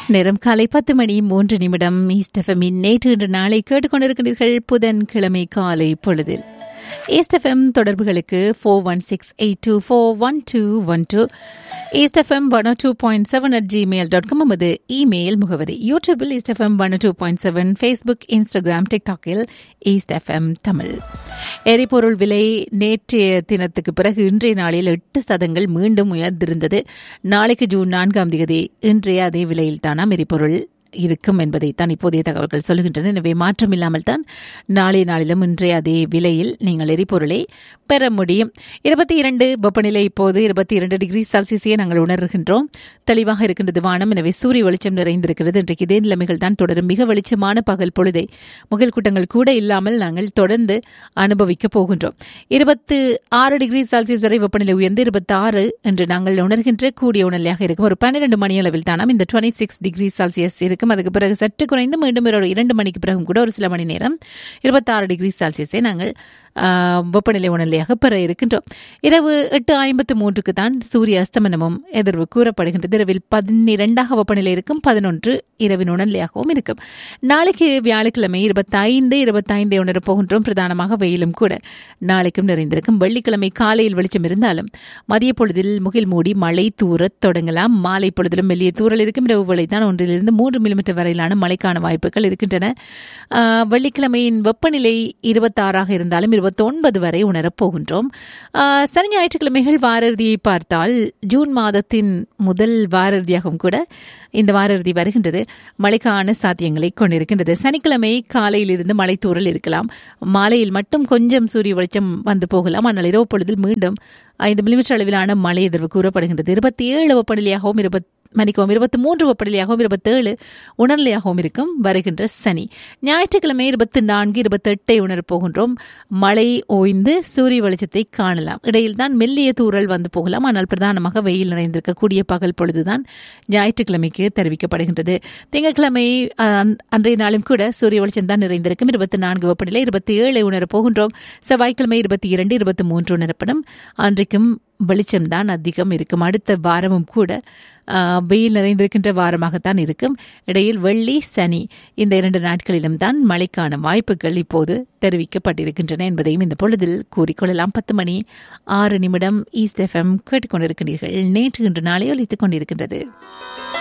நேரம் காலை பத்து மணி மூன்று நிமிடம் ஈஸ்டெஃபமின் நேற்று இன்று நாளை கேட்டுக்கொண்டிருக்கிறீர்கள் புதன்கிழமை காலை பொழுதில் ஈஸ்டெஃபம் தொடர்புகளுக்கு four one six eight two four one two one two East FM one two point seven at Gmail dot com நமது இமெயில் முகவரி யூடியூபில் East FM one two point seven Facebook Instagram டிக்டாக்கில் ஈஸ்டெஃபம் தமிழ் எரிபொருள் விலை நேற்றைய தினத்துக்கு பிறகு இன்றைய நாளில் எட்டு சதங்கள் மீண்டும் உயர்ந்திருந்தது நாளைக்கு ஜூன் நான்காம் தேதி இன்றைய அதே விலையில் தானாம் எரிபொருள் இருக்கும் என்பதை தான் இப்போதைய தகவல்கள் சொல்கின்றன எனவே மாற்றம் இல்லாமல் தான் நாளைய நாளிலும் இன்றைய அதே விலையில் நீங்கள் எரிபொருளை பெற முடியும் இருபத்தி இரண்டு வெப்பநிலை இப்போது இருபத்தி இரண்டு டிகிரி செல்சியஸை நாங்கள் உணர்கின்றோம் தெளிவாக இருக்கின்றது வானம் எனவே சூரிய வெளிச்சம் நிறைந்திருக்கிறது இன்றைக்கு இதே நிலைமைகள் தான் தொடரும் மிக வெளிச்சமான பகல் பொழுதை முகில் கூட்டங்கள் கூட இல்லாமல் நாங்கள் தொடர்ந்து அனுபவிக்க போகின்றோம் இருபத்து ஆறு டிகிரி செல்சியஸ் வரை வெப்பநிலை உயர்ந்து இருபத்தி ஆறு என்று நாங்கள் உணர்கின்ற கூடிய உணர்நிலையாக இருக்கும் ஒரு பன்னிரண்டு மணி அளவில் தானாம் இந்த டுவெண்ட்டி சிக்ஸ் டிகிரி செல்சியஸ் இருக்கும் அதுக்கு பிறகு சற்று குறைந்து மீண்டும் ஒரு இரண்டு மணிக்கு பிறகும் கூட ஒரு சில மணி நேரம் இருபத்தாறு டிகிரி செல்சியஸை நாங்கள் வெப்பநிலை உணர்நிலையாக பெற இருக்கின்றோம் இரவு எட்டு ஐம்பத்து மூன்றுக்கு தான் சூரிய அஸ்தமனமும் எதிர்வு கூறப்படுகின்றது இரவில் பதினிரெண்டாக வெப்பநிலை இருக்கும் பதினொன்று இரவின் உணர்நிலையாகவும் இருக்கும் நாளைக்கு வியாழக்கிழமை இருபத்தைந்து இருபத்தைந்தை உணரப் போகின்றோம் பிரதானமாக வெயிலும் கூட நாளைக்கும் நிறைந்திருக்கும் வெள்ளிக்கிழமை காலையில் வெளிச்சம் இருந்தாலும் மதிய பொழுதில் முகில் மூடி மழை தூரத் தொடங்கலாம் மாலை பொழுதிலும் மெல்லிய தூரல் இருக்கும் இரவு வேளை தான் ஒன்றிலிருந்து மூன்று மில்லிமீட்டர் வரையிலான மழைக்கான வாய்ப்புகள் இருக்கின்றன வெள்ளிக்கிழமையின் வெப்பநிலை இருபத்தாறாக இருந்தாலும் இருபத்தொன்பது வரை உணரப் போகின்றோம் சனி ஞாயிற்றுக்கிழமைகள் வார இறுதியை பார்த்தால் ஜூன் மாதத்தின் முதல் வார இறுதியாகவும் கூட இந்த வார இறுதி வருகின்றது மழைக்கான சாத்தியங்களை கொண்டிருக்கின்றது சனிக்கிழமை காலையில் இருந்து மழை தூரல் இருக்கலாம் மாலையில் மட்டும் கொஞ்சம் சூரிய வெளிச்சம் வந்து போகலாம் ஆனால் இரவு பொழுதில் மீண்டும் ஐந்து மில்லிமீட்டர் அளவிலான மழை எதிர்வு கூறப்படுகின்றது இருபத்தி ஏழு வெப்பநிலையாகவும் இருபத்தி மணிக்கவும் இருபத்தி மூன்று வெப்பநிலையாகவும் இருபத்தேழு உணர்நிலையாகவும் இருக்கும் வருகின்ற சனி ஞாயிற்றுக்கிழமை இருபத்தி நான்கு இருபத்தெட்டை உணரப் போகின்றோம் மழை ஓய்ந்து சூரிய வெளிச்சத்தை காணலாம் இடையில் தான் மெல்லிய தூரல் வந்து போகலாம் ஆனால் பிரதானமாக வெயில் நிறைந்திருக்கக்கூடிய பகல் பொழுதுதான் ஞாயிற்றுக்கிழமைக்கு தெரிவிக்கப்படுகின்றது திங்கட்கிழமை அன்றைய நாளும் கூட சூரிய வெளிச்சம் தான் நிறைந்திருக்கும் இருபத்தி நான்கு வெப்பநிலை இருபத்தி ஏழை உணரப் போகின்றோம் செவ்வாய்க்கிழமை இருபத்தி இரண்டு இருபத்தி மூன்று உணரப்படும் அன்றைக்கும் வெளிச்சம்தான் அதிகம் இருக்கும் அடுத்த வாரமும் கூட வெயில் நிறைந்திருக்கின்ற வாரமாகத்தான் இருக்கும் இடையில் வெள்ளி சனி இந்த இரண்டு நாட்களிலும் தான் மழைக்கான வாய்ப்புகள் இப்போது தெரிவிக்கப்பட்டிருக்கின்றன என்பதையும் இந்த பொழுதில் கூறிக்கொள்ளலாம் பத்து மணி ஆறு நிமிடம் ஈஸ்ட் எஃப்எம் கேட்டுக்கொண்டிருக்கிறீர்கள் நேற்று இன்று நாளை ஒலித்துக் கொண்டிருக்கின்றது